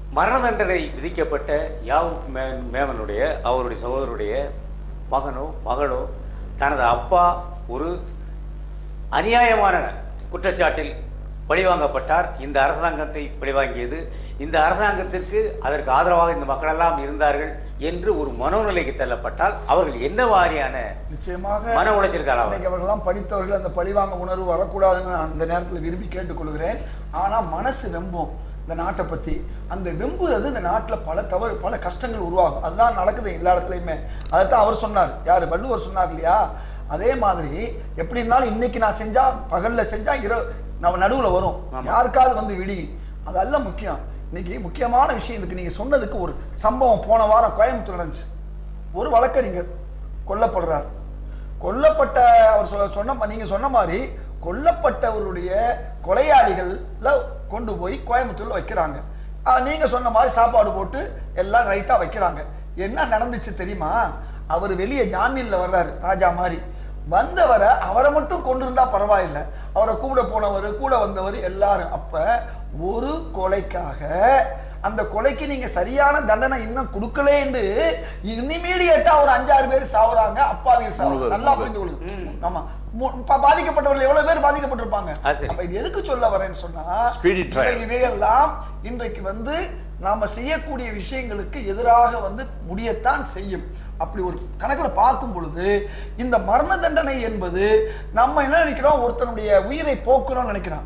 மரண தண்டனை விதிக்கப்பட்ட யாவும் மே- மேமனுடைய அவருடைய சகோதரருடைய மகனோ மகளோ தனது அப்பா ஒரு அநியாயமான குற்றச்சாட்டில் பழிவாங்கப்பட்டார் இந்த அரசாங்கத்தை பழிவாங்கியது இந்த அரசாங்கத்திற்கு அதற்கு ஆதரவாக இந்த மக்களெல்லாம் இருந்தார்கள் என்று ஒரு மனோநிலைக்கு தள்ளப்பட்டால் அவர்கள் என்ன வாரியான நிச்சயமாக மன உளைச்சலுக்கு ஆளாவார்கள்? இன்னைக்கு அவர்கள்லாம் படித்தவர்கள் அந்த பழிவாங்க உணர்வு வரக்கூடாதுன்னு நான் அந்த நேரத்தில் விரும்பி கேட்டுக்கொள்கிறேன் ஆனா மனசு வெம்பும் இந்த நாட்டை பத்தி அந்த வெம்புறது இந்த நாட்டுல பல தவறு பல கஷ்டங்கள் உருவாகும் அதுதான் நடக்குது எல்லா இடத்துலையுமே அதைத்தான் அவர் சொன்னார் யாரு வள்ளுவர் சொன்னார் இல்லையா அதே மாதிரி எப்படி இருந்தாலும் இன்னைக்கு நான் செஞ்சா பகல்ல செஞ்சா இரவு நம்ம நடுவுல வரும் ஆமா. யாருக்காவது வந்து விடி அதல்ல முக்கியம் இன்னைக்கு முக்கியமான விஷயம் இதுக்கு நீங்க சொன்னதுக்கு ஒரு சம்பவம் போன வாரம் கோயம்புத்தூர் நடந்துச்சு ஒரு வழக்கறிஞர் கொல்லப்படுறார் கொல்லப்பட்ட அவர் சொ- சொன்ன நீங்க சொன்ன மாதிரி கொல்லப்பட்டவருடைய கொலையாளிகள்ல கொண்டு போய் கோயம்புத்தூர்ல வைக்கிறாங்க ஆஹ், நீங்க சொன்ன மாதிரி சாப்பாடு போட்டு எல்லாம் ரைட்டா வைக்கிறாங்க என்ன நடந்துச்சு தெரியுமா அவர் வெளியே ஜாமீன்ல வர்றாரு ராஜா மாதிரி வந்தவரை அவரை மட்டும் கொண்டு இருந்தா பரவாயில்லை அவரை கூட போனவர் கூட வந்தவர் எல்லாரும் அப்ப ஒரு கொலைக்காக அந்த கொலைக்கு நீங்க சரியான தண்டனை இன்னும் கொடுக்கலேன்னு இனிமீடியட்டா ஒரு அஞ்சாறு பேர் சாவுறாங்க அப்பாவிகள் மூணு சாவு பேர், நல்லா மூணு புரிந்து பேர். கொள்ளுங்க ஆமா மூ- பா- பாதிக்கப்பட்டவர்கள் எவ்வளவு பேர் பாதிக்கப்பட்டிருப்பாங்க அது சரி. அப்ப இது எதுக்கு சொல்ல வரேன்னு சொன்னா Speedy trial. இவை- இவையெல்லாம் இன்றைக்கு வந்து நாம செய்யக்கூடிய விஷயங்களுக்கு எதிராக வந்து முடியத்தான் செய்யும் அப்படி ஒரு கணக்குல பார்க்கும் பொழுது இந்த மரண தண்டனை என்பது நம்ம என்ன நினைக்கிறோம் ஒருத்தனுடைய உயிரை போக்குறோம்னு நினைக்கிறோம்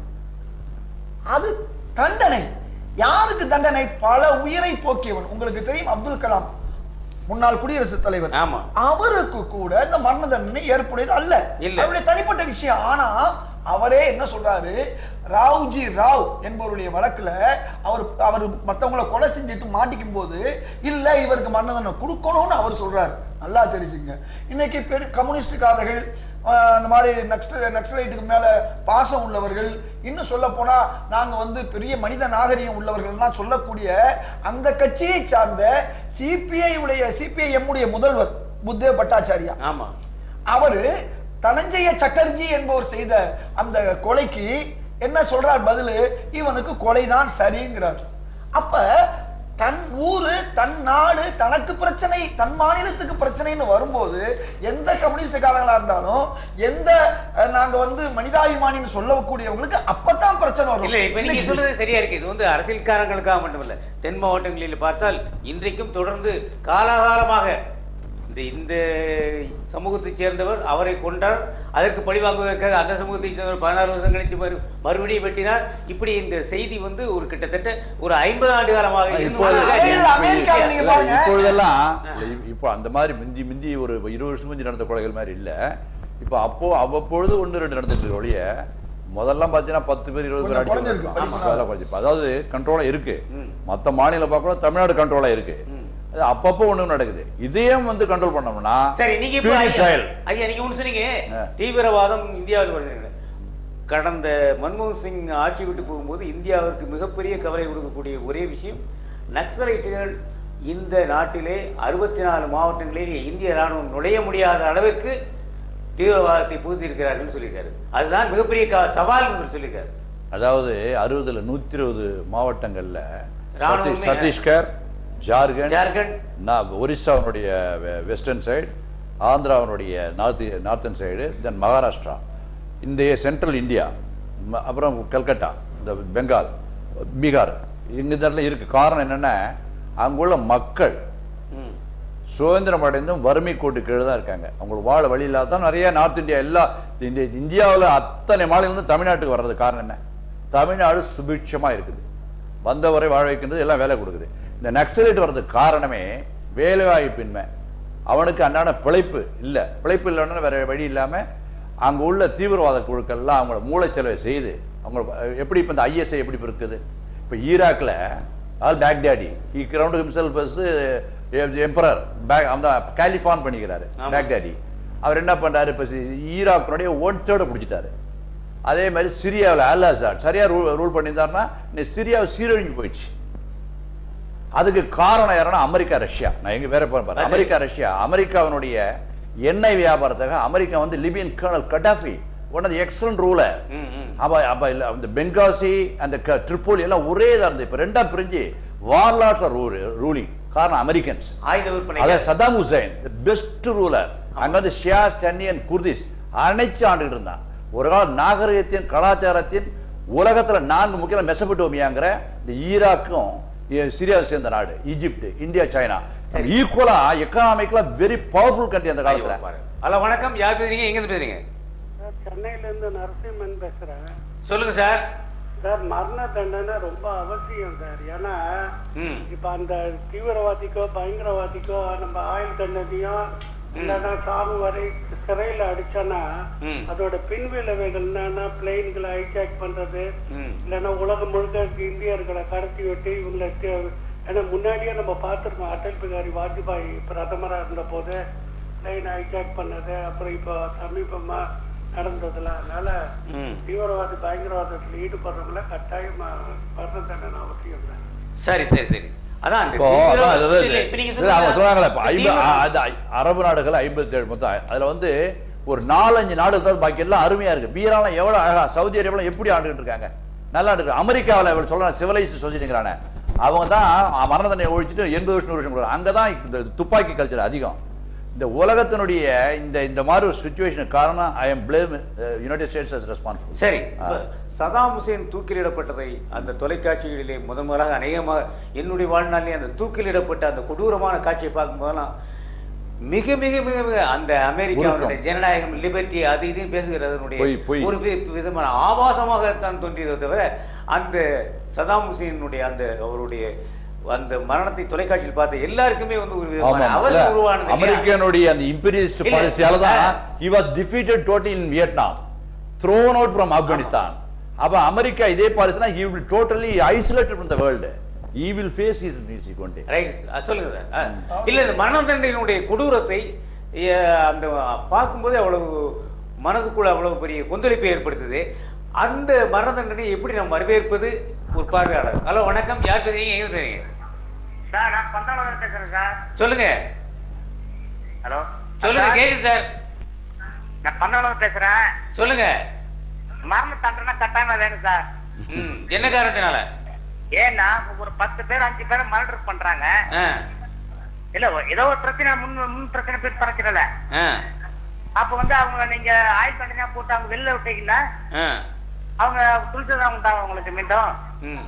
அது தண்டனை யாருக்கு தண்டனை பல உயிரை போக்கியவன் உங்களுக்கு தெரியும் அப்துல் கலாம் முன்னாள் குடியரசுத் தலைவர் ஆமா அவருக்கு கூட இந்த மரண தண்டனை ஏற்புடையது அல்ல இல்ல. அவருடைய தனிப்பட்ட விஷயம் ஆனா அவரே என்ன சொல்றாரு ராவ்ஜி ராவ் என்பவருடைய வழக்குல அவர் அவர் மத்தவங்கள கொலை செஞ்சுட்டு மாட்டிக்கும் போது இல்ல இவருக்கு மரண தண்டனை கொடுக்கணும்னு அவர் சொல்றாரு நல்லா தெரிஞ்சுங்க இன்னைக்கு பெரு கம்யூனிஸ்டுக்காரர்கள் ஆஹ், அந்த மாதிரி நக்ஸ்ட் நக்ஸலைட்டுக்கு மேல பாசம் உள்ளவர்கள் இன்னும் சொல்ல போனா நாங்க வந்து பெரிய மனித நாகரிகம் உள்ளவர்கள்லாம் சொல்லக்கூடிய அந்த கட்சியை சார்ந்த சிபிஐ உடைய சிபிஐஎம் உடைய முதல்வர் புத்தேவ் பட்டாச்சாரியா ஆமா அவரு தனஞ்சய சட்டர்ஜி என்பவர் செய்த அந்த கொலைக்கு என்ன சொல்றார் பதிலு இவனுக்கு கொலைதான் சரிங்கிறார் அப்ப தன் ஊரு தன் நாடு தனக்கு பிரச்சனை தன் மாநிலத்துக்கு பிரச்சனைன்னு வரும்போது எந்த கம்யூனிஸ்டுக்காரங்களா இருந்தாலும் எந்த அஹ், நாங்க வந்து மனிதாபிமானின்னு சொல்லக்கூடியவங்களுக்கு அப்பதான் பிரச்சனை வரும் இல்ல இப்ப நீங்க இன்னைக்கு சொல்றது சரியா இருக்கு இது வந்து அரசியல்காரங்களுக்காக மட்டுமல்ல தென் மாவட்டங்களில் பார்த்தால் இன்றைக்கும் தொடர்ந்து காலாகாலமாக இந்த இந்த சமூகத்தைச் சேர்ந்தவர் அவரை கொண்டார் அதற்கு பழி வாங்குவதற்காக அந்த சமூகத்தைச் சேர்ந்தவர் பதினாறு வருஷம் கழித்து மறு மறுபடியும் வெட்டினார் இப்படி இந்த செய்தி வந்து ஒரு கிட்டத்தட்ட ஒரு ஐம்பது ஆண்டு காலமாக இருந்து இப்போது அதே கொண்டிருக்கிறது. இதுல அமெரிக்காவில் நீங்க இல்ல, பாருங்க. இப்பொழுதெல்லாம் இல்ல, இப்- இப்போ அந்த மாதிரி மிந்தி மிந்தி ஒரு இருபது வருஷம் முந்தி நடந்த கொலைகள் மாதிரி இல்ல இப்போ அப்போ அவ்வப்பொழுது ஒன்று ரெண்டு நடந்துட்டு இருக்க ஒழிய முதல்லாம் பார்த்தீங்கன்னா பத்து பேர் இருபது பேர் கொஞ்சம் அடிக்க குறைஞ்சிருக்கு, ஆமா, படிப்பு அதெல்லாம் குறைஞ்சிருக்கு. அதாவது கண்ட்ரோலா இருக்கு ம். மத்த மாநிலம் பார்க்கணும் தமிழ்நாடு கண்ட்ரோலா இருக்கு ம். அது அப்பப்போ ஒண்ணு நடக்குது இதையும் வந்து கண்ட்ரோல் பண்ணோம்னா சரி நீங்க இப்ப speedy ஐயா- trial. ஐயா நீங்க ஒண்ணு சொன்னீங்க ஆ. தீவிரவாதம் இந்தியாவில் வருது கடந்த மன்மோகன் சிங் ஆட்சி விட்டு போகும்போது இந்தியாவிற்கு மிகப்பெரிய கவலை கொடுக்கக்கூடிய ஒரே விஷயம் நக்சலைட்டுகள் இந்த நாட்டிலே அறுபத்தி நாலு மாவட்டங்களில் இந்திய ராணுவம் நுழைய முடியாத அளவிற்கு தீவிரவாதத்தை புகுத்திருக்கிறார்கள் சொல்லியிருக்காரு அதுதான் மிகப்பெரிய க- சவால்னு சொல்லி சொல்லியிருக்காரு அதாவது அறுபதுல நூத்தி இருபது மாவட்டங்கள்ல ராணுவமே- சத்தீஸ்- சத்தீஸ்கர் ஜார்க்கண்ட் ஜார்க்கண்ட் நான் ஒரிசாவினுடைய வெஸ்டர்ன் சைடு ஆந்திராவினுடைய நார்த் நார்த்தன் சைடு தென் மகாராஷ்டிரா இந்த சென்ட்ரல் இந்தியா ம- அப்புறம் கல்கட்டா இந்த பெங்கால் பீகார் இங்க இதெல்லாம் இருக்கு காரணம் என்னன்னா அங்குள்ள மக்கள் ம். சுதந்திரம் அடைந்தும் வறுமை கோட்டு கீழே தான் இருக்காங்க அவங்களுக்கு வாழ வழி இல்லாத தான் நிறைய நார்த் இந்தியா எல்லா இந்த இந்தியாவில் அத்தனை மாநிலம் தமிழ்நாட்டுக்கு வர்றது காரணம் என்ன தமிழ்நாடு சுபிட்சமா இருக்குது வந்தவரை வாழ வைக்கின்றது எல்லாம் வேலை கொடுக்குது இந்த நக்சலைட் வர்றதுக்கு காரணமே வேலைவாய்ப்பின்மை அவனுக்கு அன்றாட பிழைப்பு இல்லை பிழைப்பு இல்லைன்னா வேற வழி இல்லாம அங்க உள்ள தீவிரவாத குழுக்கள்லாம் அவங்கள மூளைச்சலவை செய்து அவங்க எப்படி இப்போ இந்த ஐஎஸ்ஐ எப்படி இப்ப இருக்குது இப்போ ஈராக்ல al Baghdadi he crowned himself as emperor பேக் அந்த கேலிஃபான் பண்ணிக்கிறாரு ஆமா. பேக்டாடி அவர் என்ன பண்றாரு இப்போ ஈராக்கினுடைய ஒன் தேர்டை பிடிச்சிட்டாரு அதே மாதிரி சிரியாவில் அல் அசாட் சரியா ரூல் ரூல் பண்ணியிருந்தாருன்னா இன்னைக்கு சிரியாவை சீரழிஞ்சு போயிடுச்சு அதுக்கு காரணம் யாருன்னா அமெரிக்கா ரஷ்யா நான் எங்க வேற போறேன் பாரு அது- அமெரிக்கா ரஷ்யா அமெரிக்காவினுடைய எண்ணெய் வியாபாரத்துக்காக அமெரிக்கா வந்து Libyan colonel Gaddafi one of excellent ruler hmm, hmm. அப்ப அப்ப இல்ல அந்த பெங்காசி அந்த க- ட்ரிப்போலி எல்லாம் ஒரே இதா இருந்தது இப்ப ரெண்டா பிரிஞ்சு வார்லாட்ஸ் ரூலிங் காரணம் அமெரிக்கன்ஸ் ஆயுத விற்பனை அதான் சதாம் ஹுசைன் பெஸ்ட் ரூலர் அங்க வந்து ஷியாஸ் டன்னியன் குர்திஸ் அணைச்சு ஆண்டுகிட்டு இருந்தான் ஒரு கால நாகரிகத்தின் கலாச்சாரத்தின் உலகத்துல நான்கு முக்கிய மெசபட்டோமியாங்கிற இந்த ஈராக்கும் இ- சிரியாவை சேர்ந்த நாடு ஈஜிப்ட் இந்தியா சைனா சரி. ஈக்குவலா எக்கனாமிக்கலா வெரி பவர்ஃபுல் கண்ட்ரி அந்த காலத்துல ஹலோ வணக்கம் யார் பேசுறீங்க எங்க இருந்து பேசுறீங்க சார் சென்னையில இருந்து நரசிம்மன் பேசுறேன் சொல்லுங்க சார் சார் மரண தண்டனை ரொம்ப அவசியம் சார் ஏன்னா ம் இப்ப அந்த தீவிரவாதிக்கோ பயங்கரவாதிக்கோ நம்ம ஆயுள் தண்டனையும் இல்லைன்னா சாவு வரை சிறையில அடிச்சோன்னா ம். அதோட பின்விளைவுகள் என்னன்னா பிளெயின்களை ஹைஜாக் பண்றது ம் இல்லைன்னா உலகம் முழுக்க இருக்க இந்தியர்களை கடத்தி விட்டு இவங்களை தே- ஏன்னா முன்னாடியே நம்ம பார்த்துருக்கோம் அடல் பிகாரி வாஜ்பாய் பிரதமரா இருந்த போது பிளெயின் ஹைஜாக் பண்ணது அப்புறம் இப்போ சமீபமா நடந்ததுல அதனால ம் தீவிரவாதி பயங்கரவாதத்தில் ஈடுபடுறவங்கள கட்டாயம் மரண தண்டனை அவசியம் தான் சரி சரி சரி அதான் அந்த இப்போ தீவிர- அதான் அதாவது இல்ல, இப்ப நீங்க இல்ல, அவங்க சொல்லுங்க. சொல்றாங்களே இப்ப ஐம்ப- தீவிர- அ- அது ஐ- அரபு நாடுகள் ஐம்பத்தி ஏழு மொத்தம் அதுல வந்து ஒரு நாலஞ்சு நாடு தான் பாக்கி எல்லாம் அருமையா இருக்கு பீராலாம் எவ்வளவு அழகா சவுதி அரேபியாலாம் எப்படி ஆண்டுகிட்டு இருக்காங்க நல்லா இருக்கு அமெரிக்காவில் இவள் சொல்றாங்க சிவிலைஸ் சொசைட்டிங்கிறானே அவங்க தான் மரண தண்டனை ஒழிச்சிட்டு எண்பது வருஷம் நூறு வருஷம் கொடுக்குறாங்க அங்கதான் இந்த துப்பாக்கி கல்ச்சர் அதிகம் இந்த உலகத்தினுடைய இந்த இந்த மாதிரி ஒரு சுச்சுவேஷனுக்கு காரணம் I am blame United States as responsible சரி இப்ப சதாம் ஹுசேன் தூக்கிலிடப்பட்டதை அந்த தொலைக்காட்சிகளிலே முதன் முதலாக அநேகமாக என்னுடைய வாழ்நாளிலே அந்த தூக்கிலிடப்பட்ட அந்த கொடூரமான காட்சியை பார்க்கும்போதெல்லாம் மிக மிக மிக மிக அந்த அமெரிக்காவுடைய உருக்கம். ஜனநாயகம் லிபர்ட்டி அது இதுன்னு பேசுகிறதனுடைய பொய், பொய். ஒரு வி- விதமான ஆபாசமாகத்தான் தோன்றியதை தவிர அந்த சதாம் ஹுசேனுடைய அந்த அவருடைய அந்த மரணத்தை தொலைக்காட்சியில் பார்த்த எல்லாருக்குமே வந்து ஒரு விதமான அவர் உருவானது இல்லையா? அமெரிக்கனுடைய அந்த இம்பீரியலிஸ்ட் இல்ல. பாலிசியால தான் ஆ. he was defeated totally in Vietnam thrown out from Afghanistan அப்ப அமெரிக்கா இதே பாலிசினா he will totally isolated from the world he will face his music one day right ah சொல்லுங்க சார் அஹ் இல்ல இந்த மரண தண்டனையினுடைய கொடூரத்தை அஹ் அந்த பார்க்கும்போது அவ்வளவு மனதுக்குள்ள அவ்வளவு பெரிய கொந்தளிப்பை ஏற்படுத்துது அந்த மரண தண்டனை எப்படி நம்ம வரவேற்பது ஒரு பார்வையாளர் ஹலோ வணக்கம் யார் பேசுறீங்க எங்க பேசுறீங்க சார் நான் பந்தாளம் பேசுறேன் சார் சொல்லுங்க ஹலோ சொல்லுங்க கேக்குது சார் நான் பந்தாளம் பேசுறேன் சொல்லுங்க மரண தண்டனை கட்டாயமா வேணும் சார் ம் என்ன காரணத்தினால ஏன்னா ஒரு பத்து பேர் அஞ்சு பேர் மர்டர் பண்றாங்க ஆ இல்ல ஏதோ ஒரு பிரச்சனை முன் முன் பிரச்சனை பேர் பிரச்சனை ஆ அப்ப வந்து அவங்க நீங்க ஆயுள் தண்டனையா போட்டு அவங்க வெளில விட்டீங்கன்னா ஆ அவங்க துளிச்சதான் உண்டா அவங்களுக்கு மீண்டும் ம்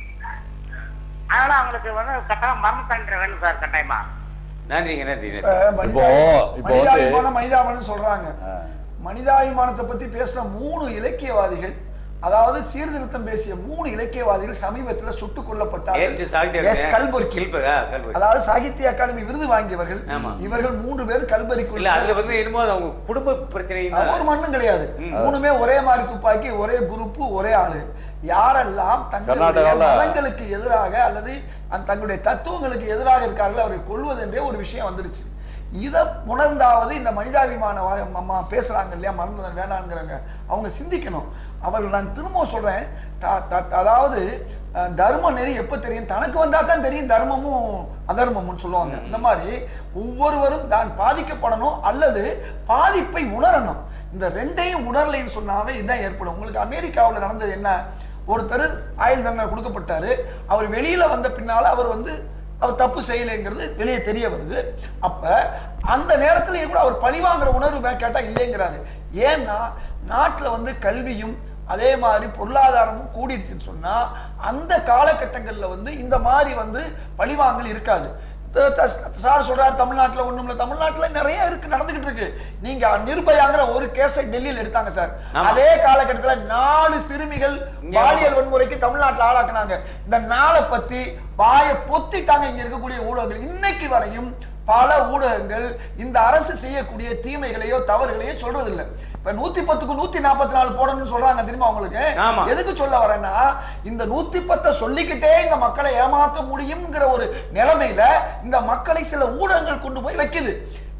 அதனால அவங்களுக்கு வந்து கட்டாயம் மரண தண்டனை வேணும் சார் கட்டாயமா நன்றிங்க நன்றி நன்றி இப்ப மனிதா- இப்போ- இப்போ வந்து- மனிதாபிமானம் மனிதாபிமானம் சொல்றாங்க ஆ. மனிதாபிமானத்தை பத்தி பேசின மூணு இலக்கியவாதிகள் அதாவது சீர்திருத்தம் பேசிய மூணு இலக்கியவாதிகள் சமீபத்தில் சுட்டுக் நேற்று கொல்லப்பட்டார்கள் சாகித்ய எஸ் கல்புர்கி கில்பர், ஆ, கல்புர்கி. அதாவது சாகித்ய அகாடமி விருது வாங்கியவர்கள் ஆமா. இவர்கள் மூன்று பேர் கல்பரிக்கு இல்ல அதுல வந்து என்னமோ அது அவங்க குடும்ப பிரச்சனை ஒரு மண்ணும் கிடையாது ம். மூணுமே ஒரே மாதிரி துப்பாக்கி ஒரே குரூப் ஒரே ஆளு யாரெல்லாம் தங்களுடைய கர்நாடகால- மதங்களுக்கு எதிராக அல்லது அந்த தங்களுடைய தத்துவங்களுக்கு எதிராக இருக்கார்கள் அவரை கொள்வது என்றே ஒரு விஷயம் வந்துருச்சு இதை உணர்ந்தாவது இந்த மனிதாபிமான வா- அம்மா பேசுறாங்க இல்லையா மரணம் வேணாங்கிறாங்க அவங்க சிந்திக்கணும் அவர்கள் நான் திரும்ப சொல்றேன் த- த- அதாவது அஹ், தர்ம நெறி எப்ப தெரியும் தனக்கு வந்தா தான் தெரியும் தர்மமும் அதர்மமும் சொல்லுவாங்க இந்த மாதிரி ஒவ்வொருவரும் தான் பாதிக்கப்படணும் அல்லது பாதிப்பை உணரணும் இந்த ரெண்டையும் உணரலைன்னு சொன்னாவே இதுதான் ஏற்படும் உங்களுக்கு அமெரிக்காவில் நடந்தது என்ன ஒருத்தர் ஆயுள் தண்டனை கொடுக்கப்பட்டாரு அவர் வெளியில வந்த பின்னால அவர் வந்து அவர் தப்பு செய்யலைங்கிறது வெளியே தெரிய வருது அப்ப அந்த நேரத்திலேயே கூட அவர் பழிவாங்குற உணர்வு வே- கேட்டா இல்லைங்கிறாரு ஏன்னா நாட்டுல வந்து கல்வியும் அதே மாதிரி பொருளாதாரமும் கூடிடுச்சுன்னு சொன்னா அந்த காலகட்டங்கள்ல வந்து இந்த மாதிரி வந்து பழிவாங்கல் இருக்காது த- த- சார் சொல்றாரு தமிழ்நாட்டுல ஒண்ணும் இல்ல தமிழ்நாட்டுல நிறைய இருக்கு நடந்துகிட்டு இருக்கு நீங்க நிர்பயாங்கிற ஒரு கேஸை டெல்லியில எடுத்தாங்க சார் ஆமா. அதே காலகட்டத்துல நாலு சிறுமிகள் இங்க பாலியல் வன்முறைக்கு தமிழ்நாட்டுல ஆளாக்குனாங்க இந்த நாளை பத்தி வாயை பொத்திட்டாங்க இங்க இருக்கக்கூடிய ஊடகங்கள் இன்னைக்கு வரையும் பல ஊடகங்கள் இந்த அரசு செய்யக்கூடிய தீமைகளையோ தவறுகளையோ சொல்றது இல்ல இப்ப நூத்தி பத்துக்கு நூத்தி நாற்பத்தி நாலு போடணும்னு சொல்றாங்க தெரியுமா உங்களுக்கு ஆமா. எதுக்கு சொல்ல வரேன்னா இந்த நூத்தி பத்தை சொல்லிக்கிட்டே இந்த மக்களை ஏமாத்த முடியுங்கிற ஒரு நிலைமையில இந்த மக்களை சில ஊடகங்கள் கொண்டு போய் வைக்குது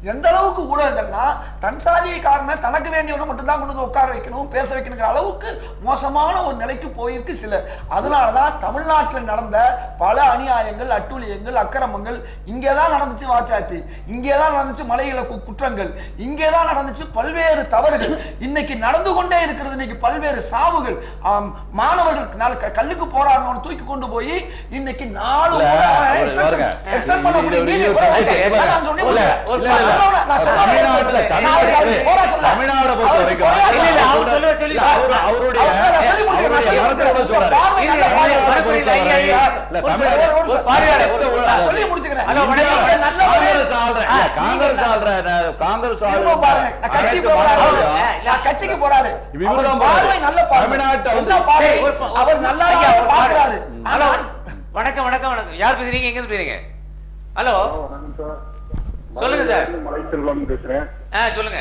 எந்த அளவுக்கு ஊடகங்கள்னா தன் சாதியக்காரனை தனக்கு வேண்டியவனை மட்டும்தான் கொண்டு வந்து உட்கார வைக்கணும் பேச வைக்கணுங்கிற அளவுக்கு மோசமான ஒரு நிலைக்கு போயிருக்கு சிலர் அதனாலதான் தமிழ்நாட்டில் நடந்த பல அநியாயங்கள் அட்டூழியங்கள் அக்கிரமங்கள் இங்கேதான் நடந்துச்சு வாச்சாத்தி இங்கேதான் நடந்துச்சு மலையில கு- குற்றங்கள் இங்கேதான் நடந்துச்சு பல்வேறு தவறுகள் இன்னைக்கு நடந்து கொண்டே இருக்கிறது இன்னைக்கு பல்வேறு சாவுகள் ஆம், மாணவர்கள் நாள் க- கல்லுக்கு போராடணும்னு தூக்கி கொண்டு போய் இன்னைக்கு நாலு இல்ல, முறை அவனை ஒரு extend பாருங்க. பண்ண- extend இது பண்ணக்கூடிய ஒரு நீதி இது ஒரு- ஒரு- ஒரு- இல்ல, நான் சொன்னேன், இல்ல, ஒரு- இல்ல, இல்ல. நான் சொல்றேன், நான் சொல்றேன். தமிழ்நாட்டுல தமிழ்நாட்டுல நான் போரா சொல்ல. தமிழ்நாடை பொறுத்த அவர் வரைக்கும் போரா இல்ல, இல்ல, சொல்ல. அவர் சொல்லுவார், சொல்லி இல்ல, அவரு- அவருடைய அவர் நான் சொல்லி முடிக்கிறேன், நான் சொல்லி அவருடைய முடிக்கிறேன். சொல்றாரு. பார்வை இல்ல, நல்ல இல்ல, பார்வை. வரக்கூடிய ஐயா, ஐயா. இல்ல, ஒரு தமிழ்நாடு- ஒரு- ஒரு பார்வையாளர், ஒரு- ஒரு- நான் சொல்லி முடிச்சுக்கிறேன். ஹலோ, வணக்கம். இந்தியாவுல நல்ல ஒரு- காங்கிரஸ் ஆள்ற ஆ, இல்ல, காங்கிரஸ் ஆள்ற நான் காங்கிரஸ் ஆள்ற திரும்ப பாருங்க, நான் கட்சிக்கு அனைத்து போறாரு. மாணவர்களையும் நான் கட்சிக்கு போறாரு. இவரு அவர் தான் பார்வை போறாரு. நல்ல பார்வை. தமிழ்நாட்டை வந்து- என்ன பார்வை? சரி, ஒரு ப- அவர் நல்லா ஐயா, ஒரு பார்க்கிறாரு. ஹலோ ஆனால் வணக்கம் வணக்கம் வணக்கம் யார் பேசுறீங்க எங்க இருந்து பேசுறீங்க ஹலோ வணக்கம் சார். சொல்லுங்க சார். மலைச்செல்வம் பேசுறேன் ஆ சொல்லுங்க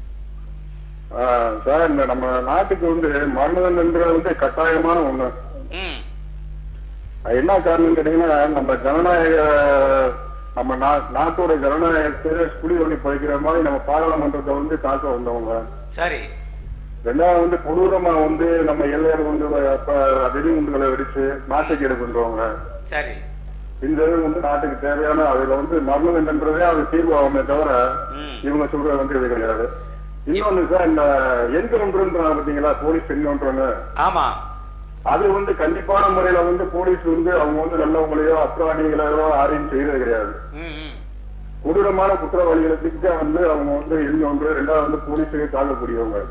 ஆ, சார் இந்த நம்ம நாட்டுக்கு வந்து மரண தண்டனை வந்து கட்டாயமான ஒண்ணு ம் அது என்ன காரணம் கேட்டீங்கன்னா நம்ம ஜனநாயக நம்ம நா- நாட்டோட ஜனநாயகத்தை குடி வழி பழிக்கிற மாதிரி நம்ம பாராளுமன்றத்தை வந்து தாக்க வந்தவங்க சரி ரெண்டாவது வந்து கொடூரமா வந்து நம்ம எல்லையில வந்து அப்ப வெடிகுண்டுகளை வெடிச்சு நாட்டுக்கேடு பண்றவங்க சரி இந்த இது வந்து நாட்டுக்கு தேவையான அதுல வந்து மரண தண்டன்றதே அது தீர்வாகுமே தவிர ம். இவங்க சொல்றது வந்து இது கிடையாது இன்னொன்னு சார் இந்த என்கவுண்டர்ன்றாங்க பாத்தீங்களா போலீஸ் என்கவுண்டர்னு ஆமா அது வந்து கண்டிப்பான முறையில வந்து போலீஸ் வந்து அவங்க வந்து நல்லவங்களையோ அப்ராணிகளையோ யாரையும் செய்யறது கிடையாது ம் ம் கொடூரமான குற்றவாளிகளுக்கு வந்து அவங்க வந்து என்கவுண்டர் ரெண்டாவது வந்து போலீஸுக்கு தாக்கக்கூடியவங்க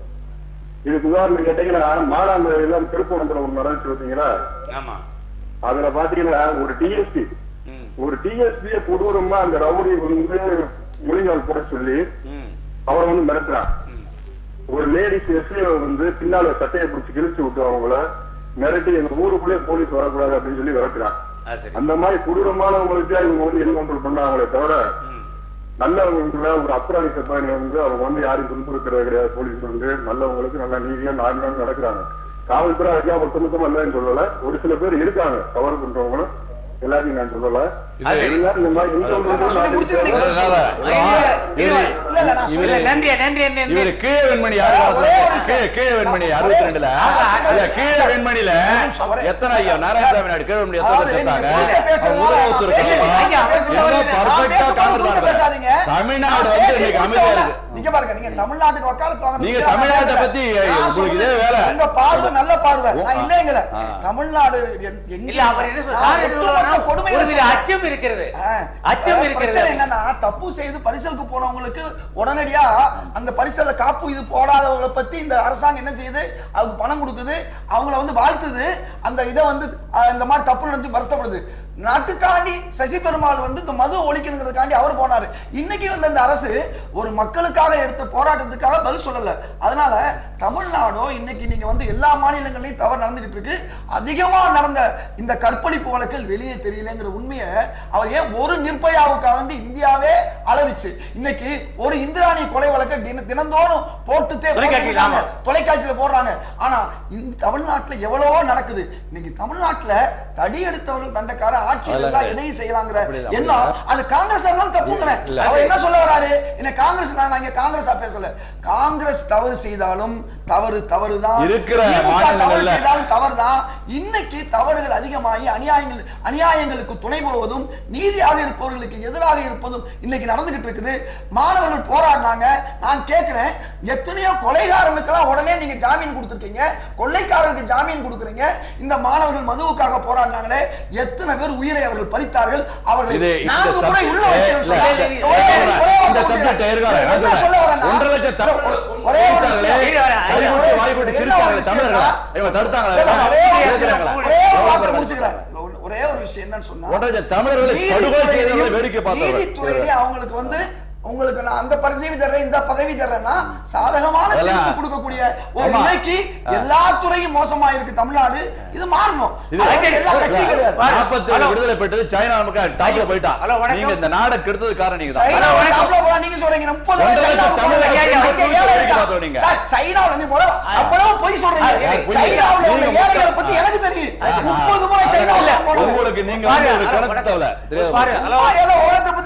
இதுக்கு உதாரணம் கேட்டீங்கன்னா மானாமதுரையில திருப்பணத்துல ஒண்ணு நடந்துச்சு பார்த்தீங்களா ஆமா அதுல பாத்தீங்கன்னா ஒரு டிஎஸ்பி ம் ஒரு டிஎஸ்பிய கொடூரமா அந்த ரவுடி வந்து முழிங்கால் போட சொல்லி ம் அவரை வந்து மிரட்டுறான் ம் ஒரு லேடிஸ் எஸ்ஐ வந்து பின்னால சட்டையை பிடிச்சி கிழிச்சு விட்டு அவங்கள மிரட்டி எங்க ஊருக்குள்ளே போலீஸ் வரக்கூடாது அப்படின்னு சொல்லி மிரட்டுறான் அது சரி அந்த மாதிரி கொடூரமானவங்களுக்கு இவங்க வந்து என்கவுண்டர் பண்ணாங்களே தவிர ம் நல்லவங்களை ஒரு அப்ராணி சப்பாணி வந்து அவங்க வந்து யாரையும் துன்புறுத்துறது கிடையாது போலீஸ் வந்து நல்லவங்களுக்கு நல்ல நீதியா நார்மலா நடக்கிறாங்க காவல்துறை அதுக்கா ஒட்டுமொத்தமா இல்லைன்னு சொல்லல ஒரு சில பேர் இருக்காங்க தவறு பண்றவங்களும் எல்லாத்தையும் நான் சொல்லல அது- இருந்தாலும் இந்த மாதிரி encounter நான் சொல்லி முடிச்சிருந்தீங்க. அதனால இல்ல, இல்ல, இல்ல, இல்ல, நான் இவரு- இல்ல நன்றி நன்றி நன்றி இவரு கீழ வெண்மணி யாரு ஒரே ஒரு நிமிஷம். கீழ- கீழ வெண்மணி அறுபத்தி ரெண்டுல இல்ல கீழ வெண்மணியில ஒரே- எத்தனை ஐயா நாராயணசாமி நாயுடு கீழ வெண்மணி எத்தனை அதாவது செத்தாங்க நீங்க குறுக்க பேசுறதுனால அவங்க ஊதுவத்தூர் நான் பேசுறேன். இருக்காங்க. ஐயா, பேசுறேன். எவ்வளவு நான் perfect ஆ பேசும்போது counter குறுக்க பண்றாங்க. பேசாதீங்க. தமிழ்நாடு நான் வந்து பேசி இன்னைக்கு முடிச்ச அமைதியா உடனே- இருக்கு நீங்க பாருங்க நீங்க தமிழ்நாட்டுக்கு வக்காலத்து வாங்க நீங்க நிக்கிறேன், தமிழ்நாட்டை நான் பத்தி பேசுறேன். உங்களுக்கு இதே நான் வேலை. உங்க பார்வை நல்ல பார்வை ஓ, நான் ஆ. இல்லைங்கள ஆ. தமிழ்நாடு எங்க- எங்க- இல்ல அவர் என்ன சொல்ற ஆ, சார் என்ன ஒட்டுமொத்த சொல்றாருன்னா, கொடுமைகளை ஒருவித சொல்றேன். அச்சம் இருக்கிறது ஆ. அச்சம் இருக்கிறது பிரச்சனை என்னன்னா தப்பு செய்து பரிசலுக்கு போனவங்களுக்கு உடனடியா அந்த பரிசல்ல காப்பு இது போடாதவங்களை பத்தி இந்த அரசாங்கம் என்ன செய்யுது அவங்க பணம் கொடுக்குது அவங்கள வந்து வாழ்த்துது அந்த இதை வந்து அஹ், இந்த மாதிரி தப்பு நடந்து வருத்தப்படுது நாட்டுக்காண்டி சசி பெருமாள் வந்து இந்த மது ஒழிக்கணுங்கிறதுக்காண்டி அவர் போனாரு இன்னைக்கு வந்து இந்த அரசு ஒரு மக்களுக்காக எடுத்த போராட்டத்துக்காக பதில் சொல்லல அதனால தமிழ்நாடோ இன்னைக்கு நீங்க வந்து எல்லா மாநிலங்களையும் தவறு நடந்துகிட்டு இருக்கு அதிகமா நடந்த இந்த கற்பழிப்பு வழக்கில் வெளியே தெரியலங்கிற உண்மையை அவர் ஏன் ஒரு நிர்பயாவுக்காக வந்து இந்தியாவே அலறிச்சு இன்னைக்கு ஒரு இந்திராணி கொலை வழக்கை தின தினந்தோறும் போட்டுத்தே தொலைக்காட்சியில, ஆமா. தொலைக்காட்சியில போடுறாங்க ஆனா இந்த தமிழ்நாட்டுல எவ்வளவோ நடக்குது இன்னைக்கு தமிழ்நாட்டுல தடி எடுத்தவர்கள் தண்டக்கார ஆட்சி அதெல்லாம் இருந்தா கிடையாது. எதையும் செய்யலாங்கிற அப்படி இல்ல, அப்படி எண்ணம் இல்ல. அது காங்கிரஸ் இருந்தாலும் தப்புங்கிறேன் இல்ல. அவர் என்ன சொல்ல வராரு என்ன காங்கிரஸ் நான் இங்க காங்கிரஸா பேசல காங்கிரஸ் தவறு செய்தாலும் தவறு தவறுதான் இருக்கிற திமுக தவறு மாநிலங்கள்ல- செய்தாலும் தவறுதான் இன்னைக்கு தவறுகள் அதிகமாகி அநியாயங்கள் அநியாயங்களுக்கு துணை போவதும் நீதியாக இருப்பவர்களுக்கு எதிராக இருப்பதும் இன்னைக்கு நடந்துகிட்டு இருக்குது மாணவர்கள் போராடினாங்க நான் கேட்கிறேன் எத்தனையோ கொலைகாரனுக்கெல்லாம் உடனே நீங்க ஜாமீன் கொடுத்துருக்கீங்க கொள்ளைக்காரருக்கு ஜாமீன் கொடுக்குறீங்க இந்த மாணவர்கள் மதுவுக்காக போராடினாங்களே எத்தனை பேர் உயிரை அவர்கள் பறித்தார்கள் அவர்கள் இது இந்த நான்கு முறை உள்ள subject- வைக்கணும்னு இல்ல, சொன்னாங்க. இல்ல, ஒரே இல்ல, ஒரே ஒரு இந்த நிமிஷம் subject இருக்காரு. என்ன நான் சொல்ல வரேன்னா, ஒன்றரை லட்சம் த- ஒரே ஒரு இருக்காங்களே, நிமிஷம். இரு, வரேன். கை கொடுத்து வாய் கொடுத்து என்ன சிரிச்சாங்களே ஒரு தமிழர்களா? விஷயம்னா, இவங்க தடுத்தாங்களா? இல்ல, ஒரே ஒரு கேட்கிறாங்களா? விஷயம், ஒரே ஒரு வார்த்தை முடிச்சுக்கிறேன். ஒரே- ஒரே ஒரு விஷயம் என்னன்னு சொன்னா ஒன்றரை லட்சம் தமிழர்களை படுகொலை செய்தவர்களை வேடிக்கை பார்த்தவர் நீதித்துறையிலே அவங்களுக்கு வந்து உங்களுக்கு நான் அந்த பதவி தர்றேன் இந்த பதவி தர்றேன்னா சாதகமான அதெல்லாம் தீர்ப்பு கொடுக்கக்கூடிய ஒரு ஆமா. நிலைக்கு ஆ. எல்லா துறையும் மோசமா இருக்கு தமிழ்நாடு இது மாறணும் இது அதுக்கு எல்லா கட்சியும் கிடையாது வா- நாற்பத்தி ஹலோ. விடுதலை பெற்றது சைனா நமக்கு டாப்ல போயிட்டான் ஹலோ, வணக்கம். நீங்க இந்த நாடை கெடுத்தது காரணம் நீங்க தான் சைனா ஹலோ, வணக்கம். அவ்வளவு போறா, நீங்க சொல்றீங்க முப்பது ஒன்றரை வயசு லட்சம் சைனாவுக்கு தமிழர்கள் போறீங்க. ஐயா, அங்க ஐயா, ஏழை ஐயா, இருக்கா? பார்த்தோம் நீங்க. சார், சைனாவுல நீ முதல்ல அவ்வளவு பொய் சொல்றீங்க யார் பொய் சைனாவுல உள்ள நீங்க ஏழைகளை பத்தி எனக்கு தெரியும் முப்பது முறை இல்ல, சைனாவுல போனது. உங்களுக்கு நீங்க பாரு, வந்து ஒரு ஹலோ, கணக்கு வணக்கம். தேவை தெரியாது பாரு, ஹலோ. ஏதோ உலகத்தை பத்தி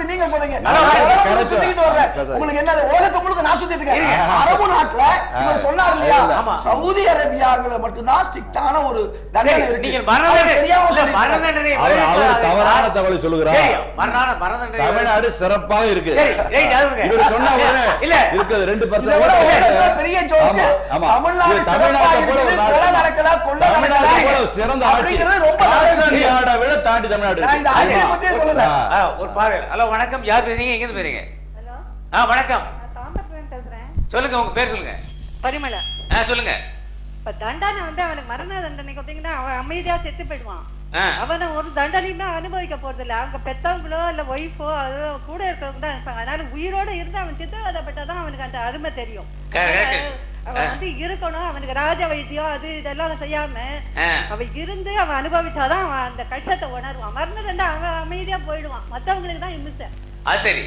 பத்தி நீங்க சொல்றீங்க அதான் நான் உலகம் முழுக்க correct. சுத்திட்டு வர்றேன் correct. உங்களுக்கு என்ன உலகத்தை முழுக்க நான் சுத்திட்டு இருக்கேன் இருங்க. அரபு நாட்டுல இவர் சொன்னார் இல்லையா ஆமா. சவுதி அரேபியாவுல மட்டும்தான் ஸ்ட்ரிக்டான ஒரு தண்டனை சரி, இருக்கு நீங்கள் மரண அவர் தண்டனை- தெரியாம இல்ல, மரண சொல்லியிருக்காரு. தண்டனை அவர் அவர் விரைவில் தவறான தகவலை சொல்லுகிறார் சரி, மரண மரண தண்டனை தமிழ்நாடு சிறப்பாக இருக்கு சரி, ரைட், அது விடுங்க. இவர் சொன்ன உடனே இல்ல. இருக்குது ரெண்டு இதை விட உலகத்துல பெரிய ஜோக்கு ஆமா. தமிழ்நாடு இது சிறப்பா தமிழ்நாட்டை போல இருக்குது, ஒரு நாடு. கொலை நடக்கல கொள்ளை தமிழ்நாடு போல நடக்கல ஒரு சிறந்த ஆட்சி அப்படிங்கிறது ரொம்ப நல்ல விஷயம். தமிழ்நாடை விட தாண்டி தமிழ்நாடு நான் இந்த இருக்கு. ஆட்சியை ஆமா. பத்தியே சொல்லல ஆ. ஆ, ஒரு பார்வை ஹலோ வணக்கம் யார் பேசுறீங்க எங்க இருந்து பேசுறீங்க ஹலோ ஆ வணக்கம் நான் தாம்பரத்துலேருந்து பேசுறேன் சொல்லுங்க உங்க பேர் சொல்லுங்க பரிமளா ஆ சொல்லுங்க இப்ப தண்டனை வந்து அவனுக்கு மரண தண்டனை கொடுத்தீங்கன்னா அவன் அமைதியா செத்து போயிடுவான் ஆ அவனை ஒரு தண்டனையுமே அனுபவிக்க போறது இல்ல அவங்க பெத்தவங்களோ இல்ல ஒய்ஃபோ அது கூட இருக்கிறவங்க தான் இருப்பாங்க அதனால உயிரோட இருந்து அவன் சித்திரவதைப்பட்டாதான் அவனுக்கு அந்த அருமை தெரியும் correct. அவன் வந்து இருக்கணும் அவனுக்கு ராஜ வைத்தியம் அது இதெல்லாம் செய்யாம ஆ அவன் இருந்து அவன் அனுபவிச்சாதான் அவன் அந்த கஷ்டத்தை உணர்வான் மரண தண்டனை அவன் அமைதியா போயிடுவான் மத்தவங்களுக்கு தான் இம்மிசை அது சரி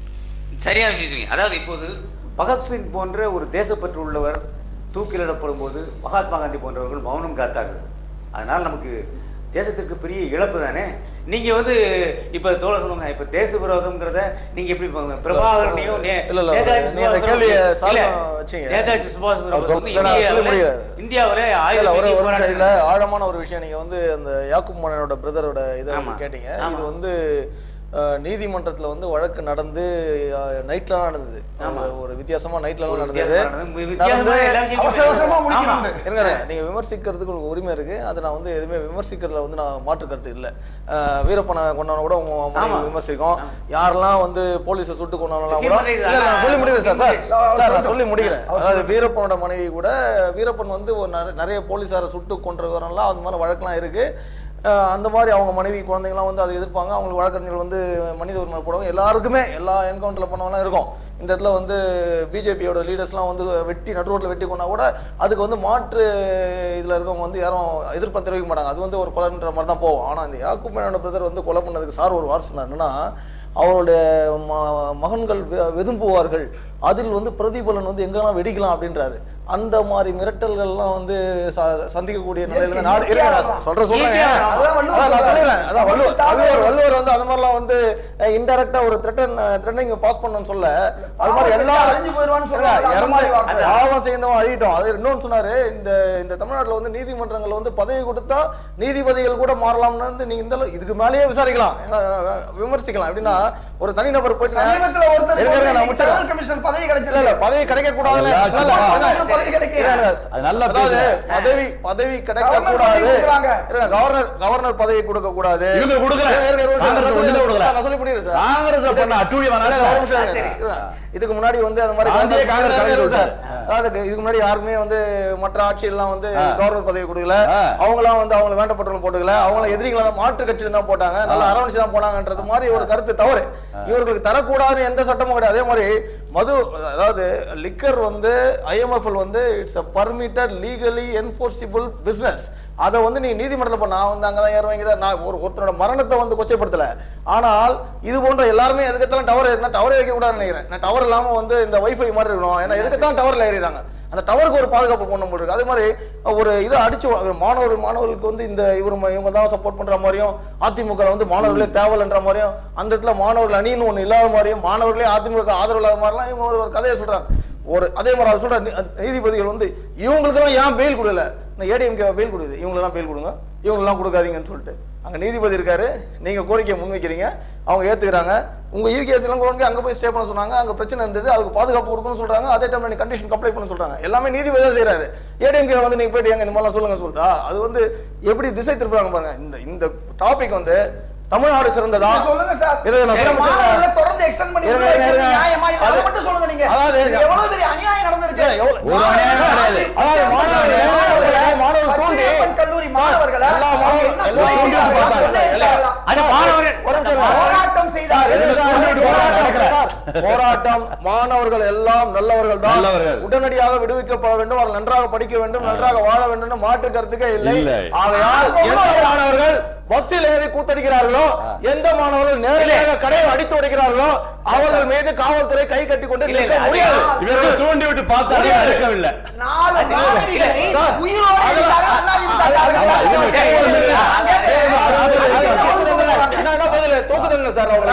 சரியா விஷயம் சொன்னீங்க அதாவது இப்போது பகத்சிங் போன்ற ஒரு தேசப்பற்று உள்ளவர் தூக்கிலிடப்படும் போது மகாத்மா காந்தி போன்றவர்கள் மௌனம் காத்தார்கள் அதனால் நமக்கு தேசத்திற்கு பெரிய இழப்பு தானே நீங்க வந்து இப்ப தோழ சொல்லுங்க இப்ப தேச விரோதம்ங்கிறத நீங்க எப்படி பாங்க? பிரபாகரனையும் நே- இல்ல, இல்ல, நேதாஜி நீங்க அந்த சுபாஷ் கேள்வியை இல்ல, சாதமா வச்சீங்க. நேதாஜி சுபாஷ் சந்திர அவர் போஸ் வந்து சொல்ல- நான் சொல்ல இந்தியாவுல முடியாது. இந்தியாவுல இல்ல, ஆயுத ஒரு நீதி ஒரு போராட்டம் நிமிஷம் இல்ல ஆழமான ஒரு விஷயம் நீங்க வந்து அந்த யாக்கூப் மன்னனோட பிரதரோட இதை ஆமா. வந்து கேட்டீங்க ஆமா. இது வந்து அஹ், நீதிமன்றத்துல வந்து வழக்கு நடந்து நைட்ல நடந்தது ஆமா. ஒரு- ஒரு வித்தியாசமா நைட்ல ஒரு நடந்தது வித்தியாசமா நடந்தது. வித்தியாசமா நடந்து- எல்லா விஷயங்களும் அவசர அவசரமா ஆமா. முடிக்கணும் இருங்க இருங்க. நீங்க விமர்சிக்கிறதுக்கு உங்களுக்கு உரிமை இருக்கு அதை நான் வந்து எதுவுமே விமர்சிக்கிறதுல வந்து நான் மாற்று கருத்து இல்ல அஹ், வீரப்பனை கொண்டவன கூட உங்க மனைவி ஆமா. விமர்சிக்கும் ஆமா. யாரெல்லாம் வந்து போலீஸை சுட்டு கொண்டவங்கலாம் கூட Human rights இல்ல, இல்ல, நான் சொல்லி முடிக்கிறேன் sir sir Human rights. Sir நான் சொல்லி முடிக்கிறேன் அவர் அதாவது சொல்லுங்க. வீரப்பனோட மனைவி கூட வீரப்பன் வந்து ஒரு நிறைய- நிறைய போலீஸாரை சுட்டு கொன்றவரெல்லாம் அந்த மாதிரி வழக்கெல்லாம் இருக்கு அஹ், அந்த மாதிரி அவங்க மனைவி குழந்தைங்களாம் வந்து அதை எதிர்ப்பாங்க அவங்களுக்கு வழக்கறிஞர்கள் வந்து மனித உரிமை போடுவாங்க எல்லாருக்குமே எல்லா என்கவுண்டர்ல பண்ணவங்களாம் இருக்கும் இந்த இடத்துல வந்து பிஜேபியோட லீடர்ஸ்லாம் வந்து வெட்டி நடு ரோட்ல வெட்டி கொண்டா கூட அதுக்கு வந்து மாற்று இதுல இருக்கவங்க வந்து யாரும் எதிர்ப்பு தெரிவிக்க மாட்டாங்க அது வந்து ஒரு கொலைன்ற மாதிரி தான் போகும் ஆனா இந்த யாக்கூப் மேனோட பிரதர் வந்து கொலை பண்ணதுக்கு சார் ஒரு வார்த்தை சொன்னார் என்னன்னா அவருடைய ம- மகன்கள் வெ- வெதும்புவார்கள் அதில் வந்து பிரதிபலன் வந்து எங்கெல்லாம் வெடிக்கலாம் அப்படின்றாரு அந்த மாதிரி மிரட்டல்கள்லாம் வந்து ச- சந்திக்கக்கூடிய நிலையில தான் நாடு இயற்கையா இருக்காங்க வரலாம். சொல்ற சொல்றேன் இயற்கையா வரலாம். அதான் வள்ளுவர் அதான் நான் சொல்றாரு. சொல்லிடுறேன். அதான் வள்ளுவர் தமிழ் வள்ளுவர் வள்ளுவர் வந்து அந்த மாதிரிலாம் வந்து இன்டெரக்டா ஒரு த்ரெட்டன் த்ரெட்டனிங் பாஸ் பண்ணணும்னு சொல்ல அது மாதிரி பாவம் எல்லா செஞ்சா அழிஞ்சு போயிடுவான்னு சொல்றாரு. அந்த இறந்து மாதிரி வார்த்தை. பாவம் செய்தவன் அழியட்டும் அது இன்னொன்னு சொன்னாரு இந்த இந்த தமிழ்நாட்டுல வந்து நீதிமன்றங்கள் வந்து பதவி கொடுத்தா நீதிபதிகள் கூட மாறலாம்னு வந்து நீங்க இந்த அளவு- இதுக்கு மேலேயே விசாரிக்கலாம் ஏன்னா, விமர்சிக்கலாம் எப்படின்னா ஒரு தனிநபர் போயிட்டு சமீபத்துல ஒருத்தர் இருங்க, இருங்க, நான் இன்னைக்கு முடிச்சிடுறேன். தேர்தல் கமிஷன் பதவி இல்ல, இல்ல, கிடைச்சிருக்கு பதவி கிடைக்க கூடாதுன்னு அது இல்ல, இல்ல, எல்லா இல்ல, சட்டமன்றத்துல பதவி கிடைக்கு. இல்ல, இல்ல, அது நல்லா அதாவது பேசுங்க. பதவி பதவி கிடைக்க கவர்னர் கூடாது பதவி கொடுக்குறாங்க. இல்ல, கவர்னர் கவர்னர் பதவி கொடுக்க கூடாது இவங்க கொடுக்கல. இருங்க, இருங்க, இருங்க, காங்கிரஸ் நான் சொல்லி- ஒண்ணுமே கொடுக்கல. நான் சொல்லி முடிக்கிறேன் சார். காங்கிரஸ்ல பண்ண அட்டூழியம் இல்ல, இல்ல, ஒரு நிமிஷம் வேணாம். இருங்க. இருங்க. இதுக்கு முன்னாடி வந்து அந்த மாதிரி காந்தியே காங்கிரஸ் காங்கிரஸ் இருங்க, இருங்க சார். கொடுத்தாரு. அதாவது இதுக்கு முன்னாடி யாருமே வந்து மற்ற ஆட்சியெல்லாம் வந்து ஆ. கவர்னர் பதவி கொடுக்கல ஆ. அவங்களாம் வந்து அவங்க வேண்டப்பட்டவங்க போட்டுக்கல அவங்கள எதிரிகளை தான் மாற்று கட்சியில தான் போட்டாங்க நல்லா அரவணைச்சு தான் போனாங்கன்றது மாதிரி ஒரு கருத்து தவறு இவர்களுக்கு தரக்கூடாதுன்னு எந்த சட்டமும் கிடையாது அதே மாதிரி மது அதாவது லிக்கர் வந்து ஐஎம்எஃப் வந்து it's a permitted legally enforceable business அதை வந்து நீ நீதிமன்றத்தில் பண்ண நான் வந்து அங்கதான் ஏறுவேன் இங்கதான் நான் ஒரு ஒருத்தரோட மரணத்தை வந்து கொச்சைப்படுத்தல ஆனால் இது போன்ற எல்லாருமே எதுக்கத்தான் டவர் ஏறினா டவரே வைக்க கூடாதுன்னு நினைக்கிறேன் நான் டவர் இல்லாம வந்து இந்த வைஃபை மாதிரி இருக்கணும் ஏன்னா எதுக்கத்தான் டவர்ல ஏறிடுறாங்க அந்த டவருக்கு ஒரு பாதுகாப்பு போடணும் போல இருக்கு அதே மாதிரி ஒரு இதை அடிச்சு வா- மாணவர்கள் மாணவர்களுக்கு வந்து இந்த இவர் இவங்க தான் சப்போர்ட் பண்ற மாதிரியும் அதிமுக வந்து மாணவர்களே தேவலன்ற மாதிரியும் அந்த இடத்துல மாணவர்கள் அணின்னு ஒண்ணு இல்லாத மாதிரியும் மாணவர்களே அதிமுக ஆதரவு இல்லாத மாதிரிலாம் இவங்க ஒரு ஒரு கதையை சொல்றாங்க ஒரு அதே மாதிரி அதை சொல்ற நீ- நீதிபதிகள் வந்து இவங்களுக்கெல்லாம் ஏன் பெயில் கொடுக்கல ஏடிஎம்கே பெயில் கொடுக்குது இவங்களெல்லாம் பெயில் கொடுங்க இவங்களெல்லாம் கொடுக்காதீங்கன்னு சொல்லிட்டு அங்க நீதிபதி இருக்காரு நீங்க கோரிக்கையை முன்வைக்கிறீங்க அவங்க ஏத்துக்கிறாங்க உங்க யூகேஎஸ் எல்லாம் கொண்டு போய் அங்க போய் ஸ்டே பண்ண சொன்னாங்க அங்க பிரச்சனை இருந்தது அதுக்கு பாதுகாப்பு கொடுக்கணும்னு சொல்றாங்க அதே டைம்ல நீ கண்டிஷன் அப்ளை பண்ண சொல்றாங்க எல்லாமே நீதிபதி தான் செய்யறாரு ஏடிஎம்கே வந்து நீங்க போயிட்டு எங்க இந்த மாதிரிலாம் சொல்லுங்கன்னு சொல்லிட்டா அது வந்து எப்படி திசை திருப்புறாங்க பாருங்க இந்த இந்த டாபிக் வந்து தமிழ்நாடு சிறந்ததா நீங்க சொல்லுங்க சார் இருங்க, நான் இந்த சொல்ல முடியாது. மாணவர்களை தொடர்ந்து extend பண்ணி இருங்க, உள்ள இருங்க, வைக்கிறது இருங்க. நியாயமா? இல்ல, அதை அது- மட்டும் சொல்லுங்க நீங்க. அதாவது- இது எவ்வளவு பெரிய அநியாயம் நடந்திருக்கு? இல்ல, எவ்வளவு- ஒரு அநியாயம் கிடையாது. அதாவது மாணவர்கள் மாணவர்கள் மாணவர்கள் தூண்டி பஸ்டியப்பன் கல்லூரி மாணவர்களை எல்லா அவங்க மாணவர்கள் என்ன எல்லா போராட்டம் தூண்டி செய்தார்கள்? பார்த்தாங்க. சொல்லே இல்லைங்களா? அது மாணவர்கள் ஒரு நிமிஷம் இருங்க. போராட்டம் செய்தார்கள். இல்ல சார், போராட்டம் போராட்டம் நடக்கல. சார், போராட்டம் மாணவர்கள் எல்லாம் நல்லவர்கள் தான் நல்லவர்கள். உடனடியாக விடுவிக்கப்பட வேண்டும் அவர்கள் நன்றாக படிக்க வேண்டும் நன்றாக வாழ வேண்டும் மாற்று கருத்துக்கே இல்லை இல்லை. ஆகையால் எந்த மாணவர்கள் பஸ்ஸில் ஏறி கூத்தடிக்கிறார்களோ எந்த மாணவர்கள் நேரடியாக கடையை அடித்து உடைக்கிறார்களோ அவர்கள் மீது காவல்துறை கை கட்டி கொண்டு இல்ல, நிற்க இல்ல, முடியாது அது- இவர்கள் தூண்டி விட்டு பார்த்தாலே முடியாது. நடக்கவில்லை நாலு மாணவிகளை சார், உயிரோடு அதெல்லாம் எரித்தார்கள். அண்ணா திமுக அது- அது- காரர்கள். அது- அங்கே அது- அது- அங்கே அது- அது- அது- அங்கே அது- என்ன பதில் சொல்ல அது- மாட்டாங்க? என்ன என்ன பதில்? தூக்கு தண்டனை சார் அவங்களுக்கு.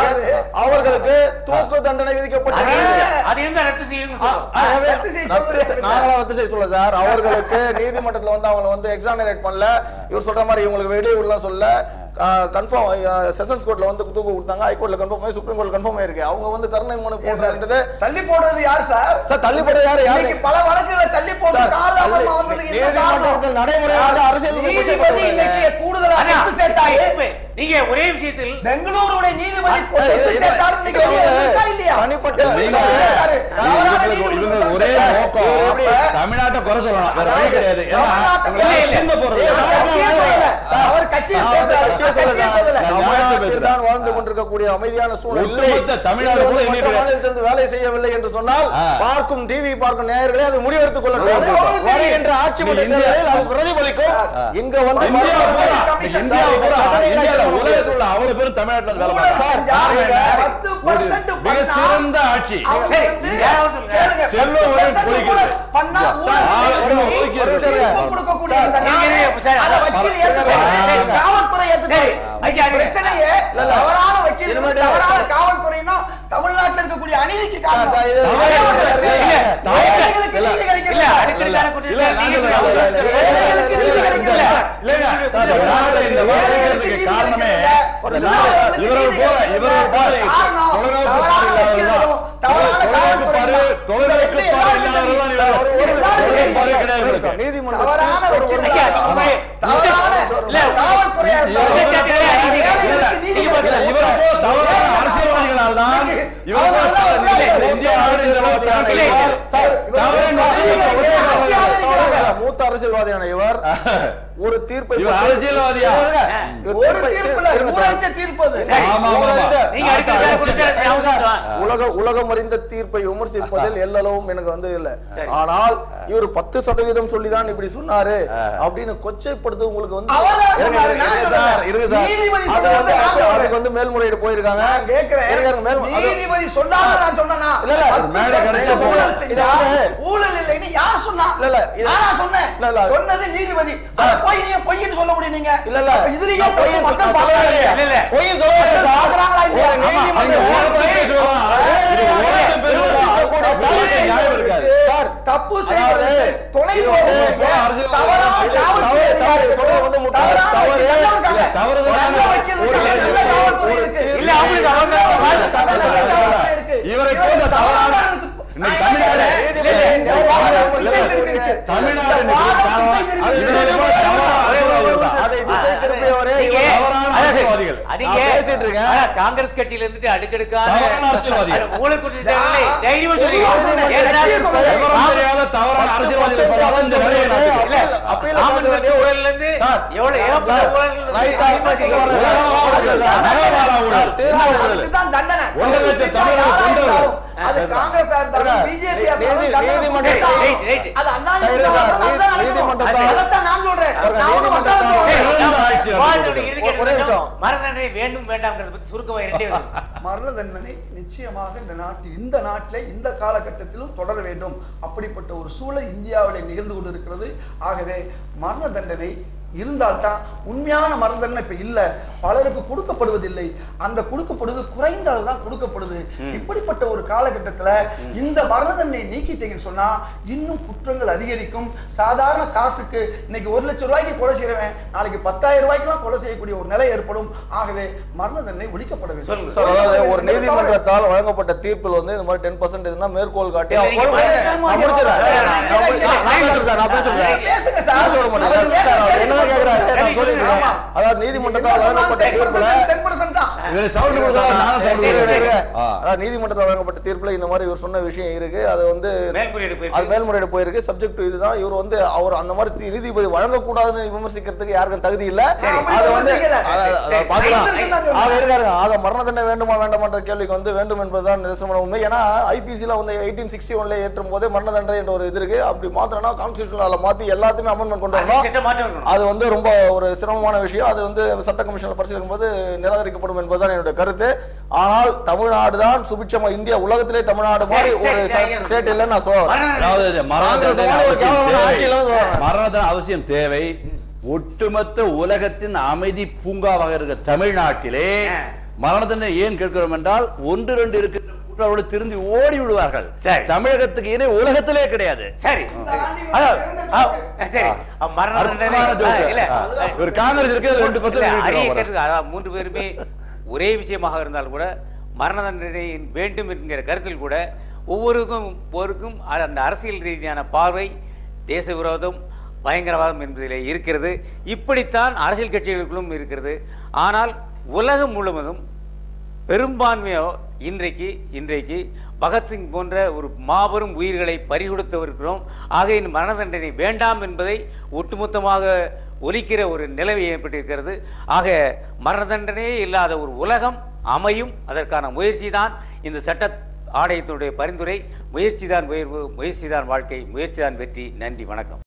அவர்களுக்கு தூக்கு தண்டனை விதிக்கப்பட்டது அது எந்த ரத்து செய்யுங்க ஆ, சொல்லுங்க. ஆகவே ரத்து செய்ய ரத்து சொல்லுங்க. செய்- நாங்களாம் ரத்து செய்ய சொல்ல சார் அவர்களுக்கு நீதிமன்றத்துல வந்து அவங்க வந்து எக்ஸாமினேட் பண்ணல இவர் சொல்ற மாதிரி இவங்களுக்கு வெளியூர்லாம் சொல்ல கன்ஃபார்ம் செஷன்ஸ் கோர்ட்ல வந்து தூக்கு கொடுத்தாங்க ஹைகோர்ட்ல கன்ஃபார்ம் ஆகி சுப்ரீம் கோர்ட் கன்ஃபார்ம் ஆயிருக்கு அவங்க வந்து கருணை மனு போடுறது தள்ளி போடுறது யார் சார் சார் தள்ளி போட யாரு யாரு இன்னைக்கு பல வழக்குகளை தள்ளி போட்டு சார், காலதாமதமா தள்ளி- வந்ததுக்கு என்ன நீதிமன்றத்தில் காரணம்? நடைமுறையாக அரசியல் நீதிபதி இன்னைக்கு கூடுதலா அண்ணா, சொத்து சேர்த்தாரு இப்ப நீங்க ஒரே விஷயத்தில் பெங்களூருடைய நீதிபதி ஏய், சொத்து ஏய், சேர்த்தாரு இன்னைக்கு வெளியே ஏய், வந்திருக்கா இல்லையா தனிப்பட்ட எப்படி நீங்க- சொத்து சேர்த்தாரு? தவறான இவங்களுக்கு- நீதி இவங்களுக்கு கொடுத்தாரு ஒரே சார். நோக்கம் எப்படி? தமிழ்நாட்டை குறை சொல்லலாம் வேற வழி கிடையாது ஏன்னா தமிழ்நாட்டை இவங்க குறை சின்ன போறது ஏய், அவர் கட்சியே சொல்லல. அவர் கட்சியை பேசுறாரு. கட்சியே கட்சியே சொல்லல. நான் நியாயத்தை தமிழ்நாட்டில் பேசுறேன். தான் வாழ்ந்து கொண்டிருக்கக்கூடிய அமைதியான சூழல் இல்லை. ஒட்டுமொத்த தமிழ்நாடு கூட மற்ற எண்ணிட்டு மாநிலத்திலிருந்து வேலை செய்யவில்லை என்று சொன்னால் ஆ. பார்க்கும் டிவி பார்க்கும் நேயர்களே அது முடிவெடுத்துக் கொள்ளட்டும் அது அவங்களுக்கு வருகின்ற ஆட்சி நீ மன்ற இந்தியா- தேர்தலில் அது பிரதிபலிக்கும் ஆ. இங்க வந்து இந்தியா மத்திய பூரா அரசு கமிஷன் இந்தியா பூரா சார், இந்தியால சார், உலகத்துல உள்ள அவ்வளவு பேரும் தமிழ்நாட்டுல வந்து வேலை ஊழல் பார்க்கறாங்க. செஞ்சா காரணம் என்ன? 10% மிக பண்ணா சிறந்த ஆட்சி அவங்க சரி, வந்து யாராவது சொல்லுங்க. கேளுங்க, செல்வம் வரை 10% பொழிக்கிறது. ஊழல் பண்ணா ஊழல் சார், செஞ்சு ஒரு ஒதுக்கீடு தீர்ப்பு இருக்கு. கொடுக்கக்கூடிய இந்த சார், நாடு, இருங்க, சார், அதை சார், வக்கீல் சார், ஏத்துக்கிறாரு, சார், காவல்துறை ஏத்துக்கிறாரு. சரி, இன்னைக்கு ஐயா, பிரச்சனையே தவறான வக்கீல் தவறான காவல்துறைனா தமிழ்நாட்டில் இருக்கக்கூடிய அநீதிக்கு காரணம் சார், இது- ஒரே ஒன்று இருக்கு. இல்ல, ஏழைகளுக்கு இல்ல, நீதி இல்ல கிடைக்கல அடுக்கடுக்கான இல்ல, குற்றச்சாட்டு நாங்க நீங்க இல்ல, இல்ல, சொல்லுங்க. இல்ல, ஏழைகளுக்கு நீதி கிடைக்கல இல்லைங்க, சார், இந்த நாடு இந்த மாதிரி இருக்கிறதுக்கு காரணமே இந்த நாடு இவரை போல இவரை போல தொலைநோக்கு பார்வை இல்லாதவர்கள் தொலைநோக்கு பார்வை தொலைநோக்கு பார்வை இல்லாதவர்கள் தான் இவர். தொலைநோக்கு பார்வை கிடையாது இவருக்கு. தவறான வக்கீல் ஐயா, ஆமா. உண்மை- தவறான இல்ல, காவல்துறையா இருந்தாலும் குற்றச்சாட்டு அநீதி. ஏழைகளுக்கு நீதி இல்ல, கிடைக்கல. இவரை போல தவறான அரசியல்வாதிகளால் தான் இவரை போல தவறு- இல்ல, இந்த இந்திய நாடு இந்த அளவுக்கு தரத்தில் இல்லை, இல்லை. சார், தவறு இவர் நடந்தது ஒரே காரணம். மூத்த அரசியல்வாதியான இவர் ஒரு தீர்ப்பை இவர் அரசியல்வாதியா? இவர் ஒரு தீர்ப்பை- தீர்ப்புல இருங்க சார். ஊரறிஞ்ச தீர்ப்பு அது. சரி, ஆமா, ஆமா, ஆமா. நீங்க அடுக்கடுக்கான குற்றச்சாட்டு ஞாபகம் வச்சுட்டு வாங்க. உலக உலகம் அறிந்த தீர்ப்பை விமர்சிப்பதில் எல்லளவும் எனக்கு வந்து இல்ல சரி. ஆனால் இவர் பத்து சதவீதம் சொல்லிதான் இப்படி சொன்னாரு அப்படின்னு கொச்சைப்படுத்து உங்களுக்கு வந்து அவர்தான் இருங்க, சொன்னாரு, இருங்க, நான் இருங்க சொல்லல. சார், இருங்க சார். நீதிபதி அது சொன்னது வந்து நான் அதுக்கு- சொல்றேன். அதுக்கு வந்து மேல்முறையீடு போயிருக்காங்க நான் கேட்கிறேன். இருங்க, இருங்க, மேல் அது- நீதிபதி சொல்லாத நான் சொன்னேனா? இல்ல, இல்ல, பத்து மேடை percent கிடைக்க ஊழல் போறேன். செஞ்சா இது வந்து- ஊழல் இல்லைன்னு யார் சொன்னா? இல்ல, இல்ல, இது- நானா சொன்னேன். இல்ல, இல்ல. சொன்னது நீதிபதி. அதை போய் நீங்க பொய்ன்னு சொல்ல முடியும் நீங்க. இல்ல, இல்ல. அப்ப இதுலயே நான் தப்பு பொய்ன்னு மக்கள் நான் சொல்லவே பார்க்கறாங்க. இல்லையே. இல்ல, இல்ல. பொய்ன்னு சொல்லவே இல்லை மக்கள் சார். பார்க்கறாங்களா இல்லையா? ஒரு ஆமா. நீதிமன்ற அங்க ஓரத்தை சொல்லலாம். இது ஓரத்தை பேசுறதா? அப்படி நியாயம் இருக்காது. சார், தப்பு அதாவது செய்வதற்கு துணை இது போகக்கூடிய வந்து அரசியல் தவறான இல்ல, காவல்துறை தவறு, தவறு, அதிகாரிகள், சொல்றது வந்து முட்டாள். தவறான தவறு. வக்கீல் இருக்காங்க. இல்ல, தவறு தான். நல்ல வக்கீல் இருக்காங்க, ஒரு- நல்ல காவல்துறை ஒரு- இருக்கு. இல்ல, அவங்களுக்கு அவங்க நல்ல தவறான காவல்துறை இருக்கு. இவரை இவரை போன்ற தவறான தவறான இன்னைக்கு நான் தமிழ்நாடு கேட்கிறேன். இல்ல, இல்ல, இந்த வாதம் இல்ல, திசை இல்ல, திரும்பிடுச்சு. தமிழ்நாடு இந்த வாதம் இன்னைக்கு திசை திரும்பிடுச்சு. அது இவரை போல தவறான அரசியல்வாதிகள் தான். அதை திசை திருப்பியவரே நீங்க- இவர் தவறான அதாவது, அரசியல்வாதிகள். அது நான் ஏன்? பேசிட்டு இருக்கேன். ஆனா, காங்கிரஸ் கட்சியில இருந்துட்டு அடுக்கடுக்கான தவறான அரசியல்வாதிகள். அது ஊழல் குற்றச்சாட்டுகளை தைரியமா சொல்லுங்க. சொன்னேன். ஏன்னா, கட்சியை சொல்லுங்க. விவரம் தெரியாத தவறான அரசியல்வாதிகள் பலரும் இந்த நிலையை நாட்டுக்கு. இல்ல, அப்பீல் காமன்வெல்த் ஊழல்ல இருந்து சார், எவ்வளவு ஏகப்பட்ட சார், ஊழல் ரைட், அதிகமா செய்யப்படுது. உலகமா ஊழல் சார். நகரவாழ ஊழல். என்ன ஊழல்? அதுக்குதான் தண்டனை. ஒன்றரை லட்சம் தமிழர்கள் யாரா கொண்டவர்கள். இருந்தாலும், அது காங்கிரஸா இருந்தாலும் இருங்க. பிஜேபி நீதி- நீதிமன்ற- ரைட், ரைட். அது அண்ணா சரி, திமுக சார், தான் நீதி- நடக்கணும். நீதிமன்றத்தால் அதைத்தான் நான் சொல்றேன் அவர்கள் நான் ஒண்ணும் நீதிமன்றத்தால் மக்களுக்கு சரி, சொல்றேன். நம்ம ஆட்சி வாழ்க்கையோட நடக்குது. இறுதி ஒரே கட்டத்தில் நிமிஷம். மரண தண்டனை வேண்டும் வேண்டாம்ங்கிறத பத்தி சுருக்கமா இரண்டே வருது மரண தண்டனை நிச்சயமாக இந்த நாட்டில் இந்த நாட்டிலே இந்த காலகட்டத்திலும் தொடர வேண்டும் அப்படிப்பட்ட ஒரு சூழல் இந்தியாவிலே நிகழ்ந்து கொண்டிருக்கிறது ஆகவே மரண தண்டனை இருந்தால்தான் உண்மையான மரண தண்டனை இப்ப இல்ல பலருக்கு கொடுக்கப்படுவதில்லை அந்த கொடுக்கப்படுவது குறைந்த அளவு தான் கொடுக்கப்படுது இப்படிப்பட்ட ஒரு காலகட்டத்துல இந்த மரண தண்டனை நீக்கிட்டீங்கன்னு சொன்னா இன்னும் குற்றங்கள் அதிகரிக்கும் சாதாரண காசுக்கு இன்னைக்கு ஒரு லட்சம் ரூபாய்க்கு கொலை செய்யறவன் நாளைக்கு பத்தாயிரம் ரூபாய்க்குலாம் கொலை செய்யக்கூடிய ஒரு நிலை ஏற்படும் ஆகவே மரண தண்டனை ஒழிக்கப்பட வேண்டும் சொல்லுங்க. சார், அதாவது ஒரு என்பது தவறு. நீதிமன்றத்தால் வழங்கப்பட்ட தீர்ப்பில் வந்து இந்த மாதிரி டென் பர்சன்ட் இதுனா மேற்கோள் காட்டி இல்ல, அவங்க நீங்க போய் பாருங்க. நான் முடிச்சிடுறேன். நான் நான் முடிச்சிடுறேன். நான் பேசுறேன் சார், நான் பேசுறேன் சார். பேசுங்க சார். நான் சொல்ல மாட்டேன். அவர் சார், அவர் கேட்க- என்னதான் கேட்கிறாரு? நான் கேட்க- சொல்லிடுறேன். ஆமா. அதாவது நீதிமன்றத்தால் வழங்கப்பட்ட தீர்ப்புல 10% தான். இதுல sound கொடுத்தா நானும் sound சரி, சரி, கொடுக்கிறேன். ஆ. அதாவது நீதிமன்றத்தால் வழங்கப்பட்ட தீர்ப்புல இந்த மாதிரி இவர் சொன்ன விஷயம் இருக்கு அது வந்து மேல்முறையீடு அது போயிருக்கு மேல்முறையீடு போயிருக்கு சப்ஜெக்ட் இதுதான் இவர் வந்து அவர் அந்த மாதிரி தி- நீதிபதி வழங்கக்கூடாதுன்னு விமர்சிக்கிறதுக்கு யாருக்கும் தகுதி இல்ல சரி, அப்படி அது வந்து விமர்சிக்கல. அத- அத சரி, பார்க்கலாம் இருக்குன்னு தான் சொல்றேன். ஆக இருக்காருங்க ஆக மரண தண்டனை வேண்டுமா வேண்டாமான்ற கேள்விக்கு வந்து வேண்டும் என்பதுதான் நிதர்சனமான உண்மை ஏன்னா ஐபிசில வந்து எயிட்டீன் சிக்ஸ்டி ஒன்ல ஏற்றும் போதே மரண தண்டனை என்ற ஒரு இது இருக்கு அப்படி மாத்திரம்னா கான்ஸ்டியூஷனால மாத்தி எல்லாத்தையுமே அமெண்ட்மெண்ட் கொண்டு வரணும் சட்ட மாற்றம் இருக்கணும் அது வந்து ரொம்ப ஒரு சிரமமான விஷயம் அது வந்து சட்ட கமிஷன்ல பரிசீலிக்கும் போது நிராகரிக்கப்படும் என்பதுதான் என்னுடைய கருத்து ஆனால் தமிழ்நாடு தான் சுபிட்சமா இந்தியா உலகத்திலே தமிழ்நாடு மாதிரி சரி, ஒரு சரி, சரி. ஸ்டேட் இல்லைன்னு நான் சொல்றேன் மரண தண்டனை. அதாவது மரண காங்கிரஸ் தண்டனை மாதிரி ஒரு அவசியம் கேவலமான தேவை. ஆட்சியில வந்து சொல்றேன். மரண தண்டனை அவசியம் தேவை ஒட்டுமொத்த உலகத்தின் அமைதி பூங்காவாக இருக்க தமிழ்நாட்டிலே ஆ. மரண தண்டனை ஏன் கேட்கிறோம் என்றால் ஒன்று ரெண்டு இருக்கின்ற குற்றவாளிகள் திருந்தி ஓடி விடுவார்கள் சரி. தமிழகத்துக்கு இணை உலகத்திலே கிடையாது சரி ஆண்டின் அதாவது, சிறந்த ஆ, ஜோக்கு. சரி ஆ, மரண தண்டனை அற்புதமான ஜோக்கு. ஆ, இல்ல ஆ. ஒரு காங்கிரஸ் இருக்கு ரெண்டு இல்ல, பர்சன்ட் அரிய கருத்து. அதாவது மூன்று பேருமே ஒரே விஷயமாக இருந்தாலும் கூட மரண தண்டனை வேண்டும் என்கிற கருத்தில் கூட ஒவ்வொருக்கும் ஒவ்வொருக்கும் அ- அந்த அரசியல் ரீதியான பார்வை தேச விரோதம் பயங்கரவாதம் என்பதிலே இருக்கிறது இப்படித்தான் அரசியல் கட்சிகளுக்குள்ளும் இருக்கிறது ஆனால் உலகம் முழுவதும் பெரும்பான்மையோ இன்றைக்கு இன்றைக்கு பகத்சிங் போன்ற ஒரு மாபெரும் உயிர்களை பறிகொடுத்தவருக்கிறோம் ஆக இந்த மரண தண்டனை வேண்டாம் என்பதை ஒட்டுமொத்தமாக ஒலிக்கிற ஒரு நிலவை ஏற்பட்டிருக்கிறது ஆக மரண தண்டனையே இல்லாத ஒரு உலகம் அமையும் அதற்கான முயற்சி தான் இந்த சட்ட ஆணையத்தினுடைய பரிந்துரை முயற்சி தான் உயர்வு முயற்சி தான் வாழ்க்கை முயற்சி தான் வெற்றி நன்றி வணக்கம்